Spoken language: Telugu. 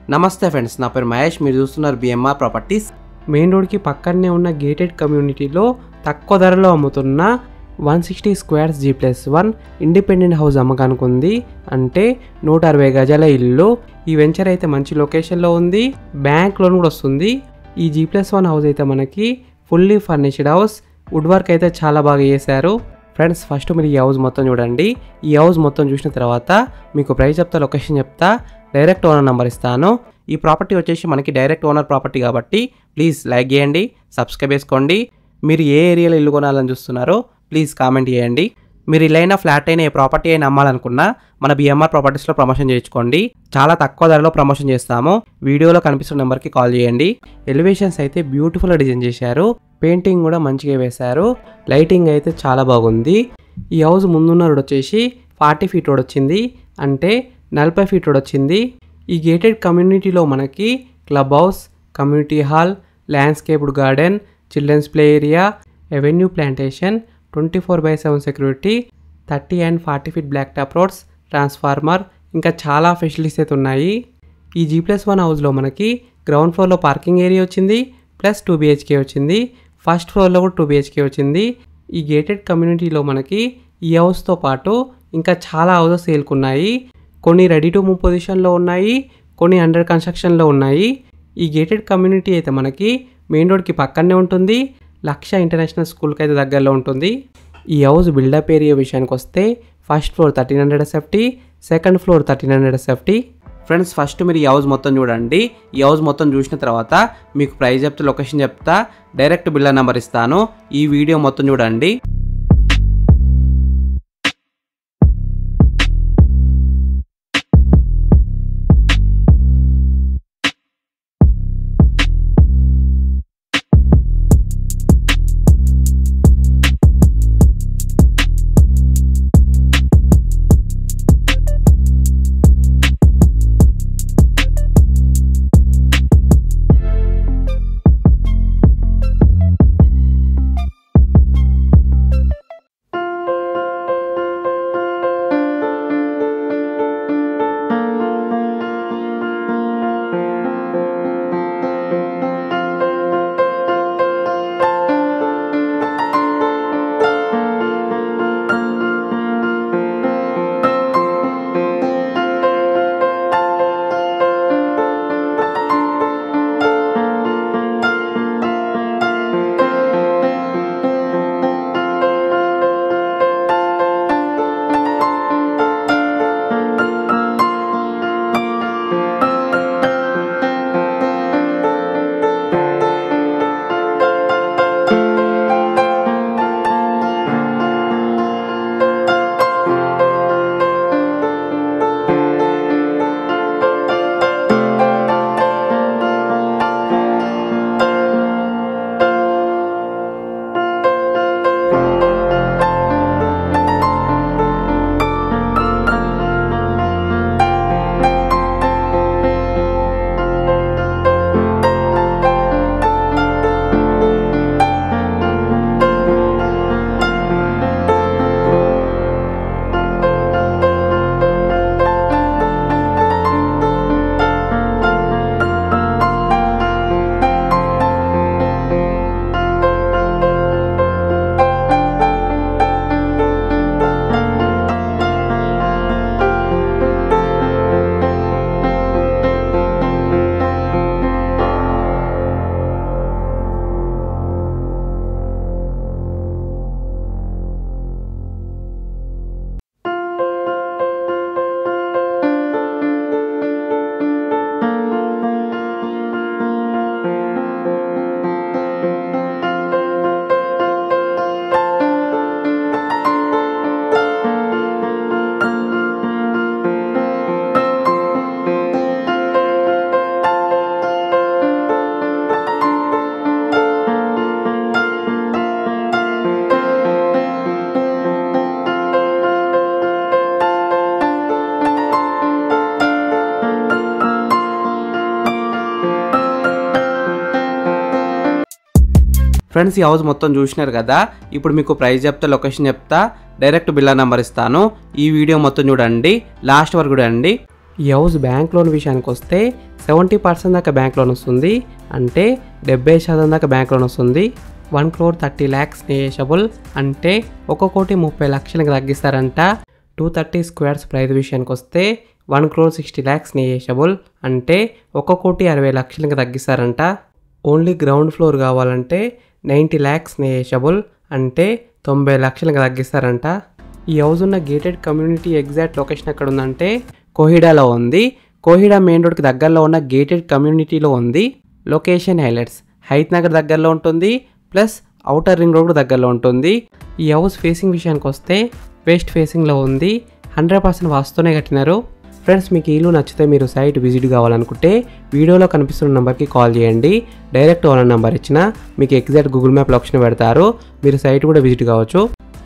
నమస్తే ఫ్రెండ్స్ నా పేరు మహేష్ మీరు చూస్తున్నారు బిఎంఆర్ ప్రాపర్టీస్ మెయిన్ రోడ్కి పక్కనే ఉన్న గేటెడ్ కమ్యూనిటీలో తక్కువ ధరలో అమ్ముతున్న one sixty squares G plus one independent house అమ్మకానికి ఉంది అంటే నూట అరవై గజాల ఇల్లు ఈ వెంచర్ అయితే మంచి లొకేషన్లో ఉంది బ్యాంక్ లోన్ కూడా వస్తుంది ఈ జీ ప్లస్ వన్ హౌస్ అయితే మనకి fully furnished house wood work అయితే చాలా బాగా చేశారు ఫ్రెండ్స్ ఫస్ట్ మీరు ఈ హౌస్ మొత్తం చూడండి ఈ హౌస్ మొత్తం చూసిన తర్వాత మీకు ప్రైస్ చెప్తా లొకేషన్ చెప్తా డైరెక్ట్ ఓనర్ నెంబర్ ఇస్తాను ఈ ప్రాపర్టీ వచ్చేసి మనకి డైరెక్ట్ ఓనర్ ప్రాపర్టీ కాబట్టి ప్లీజ్ లైక్ చేయండి సబ్స్క్రైబ్ చేసుకోండి మీరు ఏ ఏరియాలో ఇల్లు కొనాలని చూస్తున్నారో ప్లీజ్ కామెంట్ చేయండి మీరు ఇల్లైనా ఫ్లాట్ అయినా ఏ ప్రాపర్టీ అయినా అమ్మాలనుకున్నా మన బిఎంఆర్ ప్రాపర్టీస్లో ప్రమోషన్ చేయించుకోండి చాలా తక్కువ ధరలో ప్రమోషన్ చేస్తాము వీడియోలో కనిపిస్తున్న నెంబర్కి కాల్ చేయండి ఎలివేషన్స్ అయితే బ్యూటిఫుల్గా డిజైన్ చేశారు పెయింటింగ్ కూడా మంచిగా వేశారు లైటింగ్ అయితే చాలా బాగుంది ఈ హౌస్ ముందున్న రోడ్ వచ్చేసి ఫార్టీ ఫీట్ రోడ్ వచ్చింది అంటే నలభై ఫీట్ రోడ్ వచ్చింది ఈ గేటెడ్ కమ్యూనిటీలో మనకి club house community hall landscaped garden children's play area avenue plantation twenty four by seven security thirty and forty feet black top roads transformer ఇంకా చాలా ఫెసిలిటీస్ అయితే ఉన్నాయి ఈ జీ ప్లస్ వన్ హౌస్లో మనకి గ్రౌండ్ ఫ్లోర్లో పార్కింగ్ ఏరియా వచ్చింది ప్లస్ టూ బిహెచ్కే వచ్చింది ఫస్ట్ ఫ్లోర్లో కూడా టూ బిహెచ్కే వచ్చింది ఈ గేటెడ్ కమ్యూనిటీలో మనకి ఈ హౌస్తో పాటు ఇంకా చాలా హౌసెస్ సేల్కున్నాయి కొన్ని రెడీ టు మూవ్ పొజిషన్లో ఉన్నాయి కొన్ని అండర్ కన్స్ట్రక్షన్లో ఉన్నాయి ఈ గేటెడ్ కమ్యూనిటీ అయితే మనకి మెయిన్ రోడ్కి పక్కనే ఉంటుంది లక్ష ఇంటర్నేషనల్ స్కూల్కి అయితే దగ్గరలో ఉంటుంది ఈ హౌస్ బిల్డప్ ఏరియా విషయానికి వస్తే first floor thirteen hundred SFT second floor thirteen hundred SFT friends first మీరు ఈ హౌస్ మొత్తం చూడండి ఈ హౌస్ మొత్తం చూసిన తర్వాత మీకు ప్రైస్ చెప్తే లొకేషన్ చెప్తా డైరెక్ట్ బిల్డర్ నెంబర్ ఇస్తాను ఈ వీడియో మొత్తం చూడండి ఫ్రెండ్స్ ఈ హౌస్ మొత్తం చూసినారు కదా ఇప్పుడు మీకు ప్రైస్ చెప్తా లొకేషన్ చెప్తా డైరెక్ట్ బిల్లా నెంబర్ ఇస్తాను ఈ వీడియో మొత్తం చూడండి లాస్ట్ వరకు చూడండి ఈ హౌస్ బ్యాంక్ లోన్ విషయానికి వస్తే సెవెంటీ పర్సెంట్ దాకా బ్యాంక్ లోన్ వస్తుంది అంటే డెబ్బై శాతం దాకా బ్యాంక్ లోన్ వస్తుంది one crore thirty lakhs negotiable అంటే ఒక కోటి ముప్పై లక్షలకు తగ్గిస్తారంట టూ థర్టీ స్క్వేర్స్ ప్రైస్ విషయానికి వస్తే one crore sixty lakhs negotiable అంటే ఒక కోటి అరవై లక్షలకు తగ్గిస్తారంట ఓన్లీ గ్రౌండ్ ఫ్లోర్ కావాలంటే నైంటీ ల్యాక్స్ నేషబుల్ అంటే తొంభై లక్షలకు తగ్గిస్తారంట ఈ హౌస్ ఉన్న గేటెడ్ కమ్యూనిటీ ఎగ్జాక్ట్ లొకేషన్ ఎక్కడ ఉందంటే కోహిడాలో ఉంది కోహిడా మెయిన్ రోడ్కి దగ్గరలో ఉన్న గేటెడ్ కమ్యూనిటీలో ఉంది లొకేషన్ హైలైట్స్ హైత్ నగర్ దగ్గరలో ఉంటుంది ప్లస్ అవుటర్ రింగ్ రోడ్ దగ్గరలో ఉంటుంది ఈ హౌస్ ఫేసింగ్ విషయానికి వస్తే వెస్ట్ ఫేసింగ్లో ఉంది హండ్రెడ్ పర్సెంట్ వాస్తునే కట్టినారు ఫ్రెండ్స్ మీకు ఈ ఇల్లు నచ్చితే మీరు సైట్ విజిట్ కావాలనుకుంటే వీడియోలో కనిపిస్తున్న నెంబర్కి కాల్ చేయండి డైరెక్ట్ ఓనర్ నెంబర్ ఇచ్చిన మీకు ఎగ్జాక్ట్ గూగుల్ మ్యాప్ లొకేషన్ పెడతారు మీరు సైట్ కూడా విజిట్ కావచ్చు